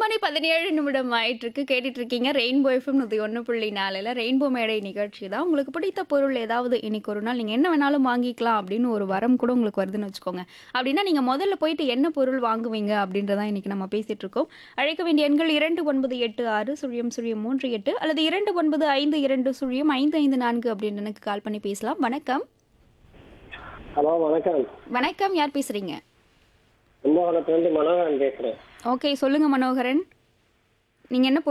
மணி பதினேழு நிமிடம் ஆயிட்டு இருக்கு கேட்டுட்டு இருக்கீங்க ரெயின்போ எஃப்எம் நூற்றி ஒன்று புள்ளி நாலில் ரெயின்போ மேடை நிகழ்ச்சி தான் உங்களுக்கு பிடித்த பொருள் ஏதாவது இன்னைக்கு ஒரு நாள் நீங்கள் என்ன வேணாலும் வாங்கிக்கலாம் அப்படின்னு ஒரு வரம் கூட உங்களுக்கு வருதுன்னு வச்சுக்கோங்க அப்படின்னா நீங்கள் முதல்ல போயிட்டு என்ன பொருள் வாங்குவீங்க அப்படின்றதான் இன்னைக்கு நம்ம பேசிட்டு இருக்கோம் அழைக்க வேண்டிய எண்கள் இரண்டு ஒன்பது எட்டு ஆறு சுழியம் சுழியம் மூன்று எட்டு அல்லது இரண்டு ஒன்பது ஐந்து இரண்டு சுழியம் ஐந்து ஐந்து நான்கு அப்படின்னு எனக்கு கால் பண்ணி பேசலாம் வணக்கம் ஹலோ வணக்கம் வணக்கம் யார் பேசுறீங்க கும்பகோணத்துலேருந்து மனோகரன் பேசுகிறேன் ஓகே சொல்லுங்க மனோகரன் நீங்க என்ன